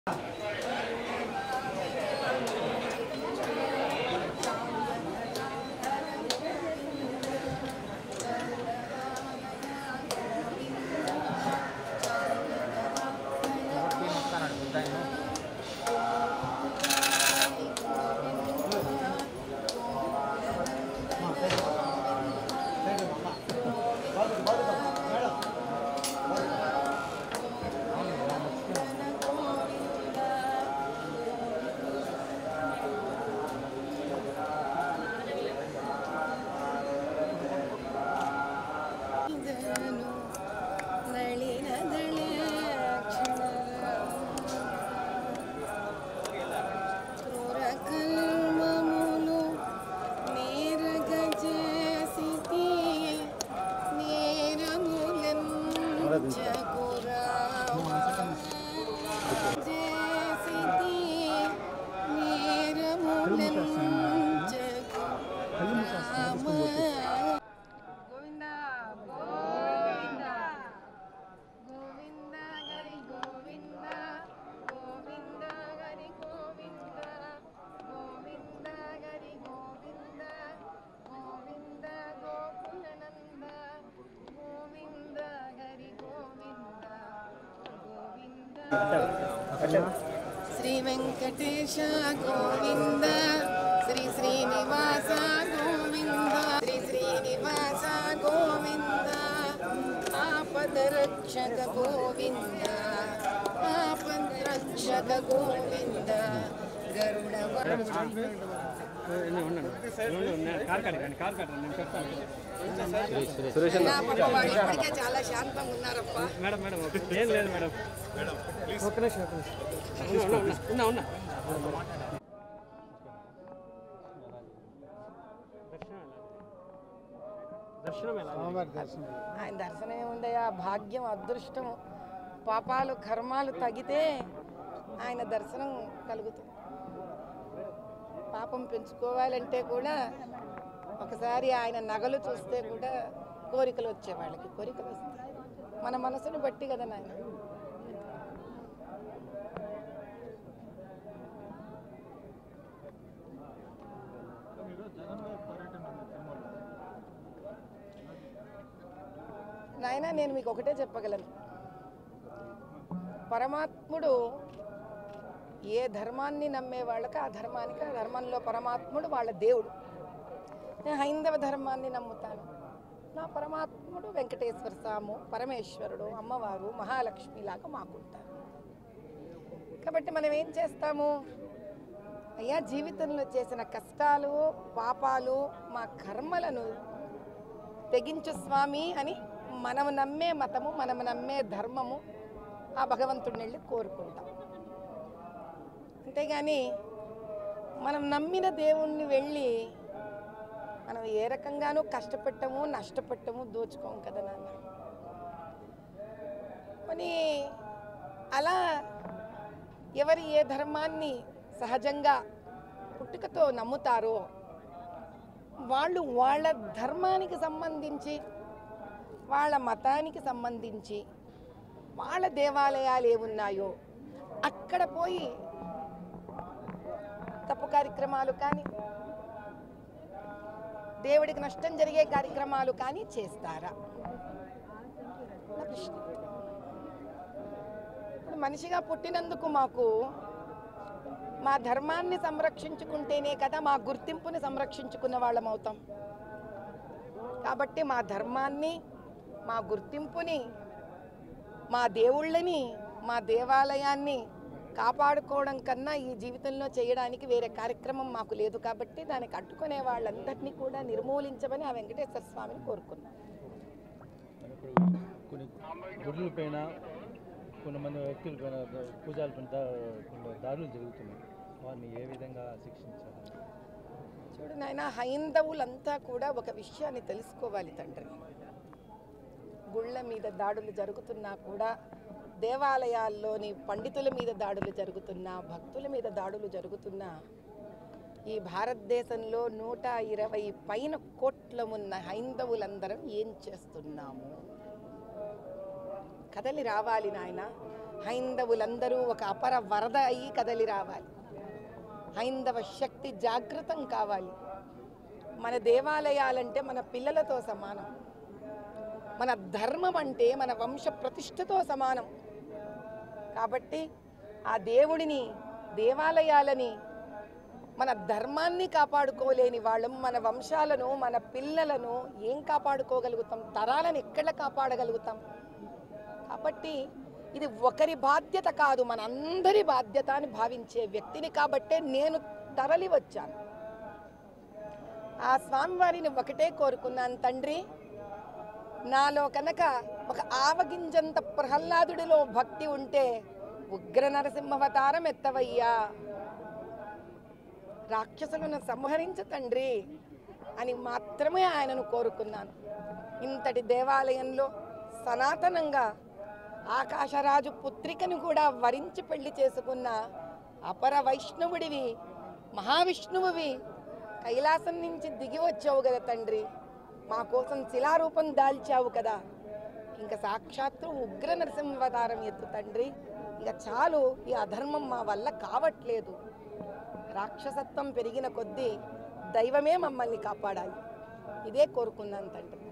ಇದನು ನಳಿನದಳೆ క్రూర కల్మములు నేరగ చేసితి నేరములెంచకురా చేసితి నేరములెంచకురా గోవింద గోవింద గోవింద హరి గోవింద గోవింద హరి గోవింద గోవింద హరి గోవింద గోవింద గోకులనంద గోవింద హరి గోవింద గోవింద శ్రీ వెంకటేశ గోవింద శ్రీ శ్రీనివాస గోవింద శ్రీ శ్రీనివాస గోవింద ఆపద రక్షక గోవింద ఆపద రక్షక గోవింద గరుడ నా పాప ఇప్పటికే చాలా శాంతంగా ఉన్నారప్ప మేడం మేడం ఏం లేదు మేడం ఒక్క నిమిషం ఒక్క నిమిషం ఉన్నా ఉన్నా ఉన్నా దర్శనం ఎలా ఆయన దర్శనం ఏముందయ్యా భాగ్యం అదృష్టం పాపాలు కర్మాలు తగితే ఆయన దర్శనం కలుగుతుంది పాపం పెంచుకోవాలంటే కూడా ఒకసారి ఆయన నగలు చూస్తే కూడా కోరికలు వచ్చే వాళ్ళకి కోరికలు వస్తాయి మన మనసును బట్టి కదా నాయన నాయన నేను మీకు ఒకటే చెప్పగలను పరమాత్ముడు ఏ ధర్మాన్ని నమ్మే వాళ్ళకి ఆ ధర్మానికి ఆ ధర్మంలో పరమాత్ముడు వాళ్ళ దేవుడు నేను హైందవ ధర్మాన్ని నమ్ముతాను నా పరమాత్ముడు వెంకటేశ్వర స్వాము పరమేశ్వరుడు అమ్మవారు మహాలక్ష్మి లాగా మాకుంటారు కాబట్టి మనం ఏం చేస్తాము అయ్యా జీవితంలో చేసిన కష్టాలు పాపాలు మా కర్మలను తెగించు స్వామి అని మనం నమ్మే మతము మనం నమ్మే ధర్మము ఆ భగవంతుడిని వెళ్ళి కోరుకుంటాం అంతేగాని మనం నమ్మిన దేవుణ్ణి వెళ్ళి మనం ఏ రకంగానూ కష్టపెట్టము నష్టపెట్టము దోచుకోము కదా నాన్న మరి అలా ఎవరు ఏ ధర్మాన్ని సహజంగా పుట్టుకతో నమ్ముతారో వాళ్ళు వాళ్ళ ధర్మానికి సంబంధించి వాళ్ళ మతానికి సంబంధించి వాళ్ళ దేవాలయాలు ఏమున్నాయో అక్కడ పోయి తప్పు కార్యక్రమాలు కానీ దేవుడికి నష్టం జరిగే కార్యక్రమాలు కానీ చేస్తారా నా ప్రశ్న ఇప్పుడు మనిషిగా పుట్టినందుకు మాకు మా ధర్మాన్ని సంరక్షించుకుంటేనే కదా మా గుర్తింపుని సంరక్షించుకున్న వాళ్ళం అవుతాం కాబట్టి మా ధర్మాన్ని మా గుర్తింపుని మా దేవుళ్ళని మా దేవాలయాన్ని కాపాడుకోవడం కన్నా ఈ జీవితంలో చేయడానికి వేరే కార్యక్రమం మాకు లేదు కాబట్టి దానికి అడ్డుకునే వాళ్ళందరినీ కూడా నిర్మూలించమని ఆ వెంకటేశ్వర స్వామిని కోరుకున్నాం కొన్ని గుడుల పైన కొంతమంది వ్యక్తుల పైన పూజల పైన దా- కొన్ని దాడులు జరుగుతున్నాయి వారిని ఏ విధంగా శిక్షించాలి చూడు నాయన హైందవులంతా కూడా ఒక విషయాన్ని తెలుసుకోవాలి తండ్రి గుళ్ళ మీద దాడులు జరుగుతున్నా కూడా దేవాలయాల్లోని పండితుల మీద దాడులు జరుగుతున్నా భక్తుల మీద దాడులు జరుగుతున్నా ఈ భారతదేశంలో నూట ఇరవై పైన కోట్ల ఉన్న హైందవులందరం ఏం చేస్తున్నాము కదలి రావాలి నాయన హైందవులందరూ ఒక అపర వరద అయి కదలి రావాలి హైందవ శక్తి జాగృతం కావాలి మన దేవాలయాలంటే మన పిల్లలతో సమానం మన ధర్మం అంటే మన వంశ ప్రతిష్టతో సమానం కాబట్టి ఆ దేవుడిని దేవాలయాలని మన ధర్మాన్ని కాపాడుకోలేని వాళ్ళం మన వంశాలను మన పిల్లలను ఏం కాపాడుకోగలుగుతాం తరాలను ఎక్కడ కాపాడగలుగుతాం కాబట్టి ఇది ఒకరి బాధ్యత కాదు మన అందరి బాధ్యత అని భావించే వ్యక్తిని కాబట్టే నేను తరలి వచ్చాను ఆ స్వామివారిని ఒకటే కోరుకున్నాను తండ్రి నాలో కనుక ఒక ఆవగింజంత ప్రహ్లాదుడిలో భక్తి ఉంటే ఉగ్ర నరసింహవతారం ఎత్తవయ్యా రాక్షసులను సంహరించు తండ్రి అని మాత్రమే ఆయనను కోరుకున్నాను ఇంతటి దేవాలయంలో సనాతనంగా ఆకాశరాజు పుత్రికను కూడా వరించి పెళ్లి చేసుకున్న అపర వైష్ణవుడివి మహావిష్ణువువి కైలాసం నుంచి దిగి వచ్చావు కదా తండ్రి మా కోసం శిలారూపం దాల్చావు కదా ఇంకా సాక్షాత్తు ఉగ్ర నరసింహావతారం ఎత్తు తండ్రి ఇక చాలు ఈ అధర్మం మా వల్ల కావట్లేదు రాక్షసత్వం పెరిగిన కొద్దీ దైవమే మమ్మల్ని కాపాడాలి ఇదే కోరుకున్నాను తండ్రి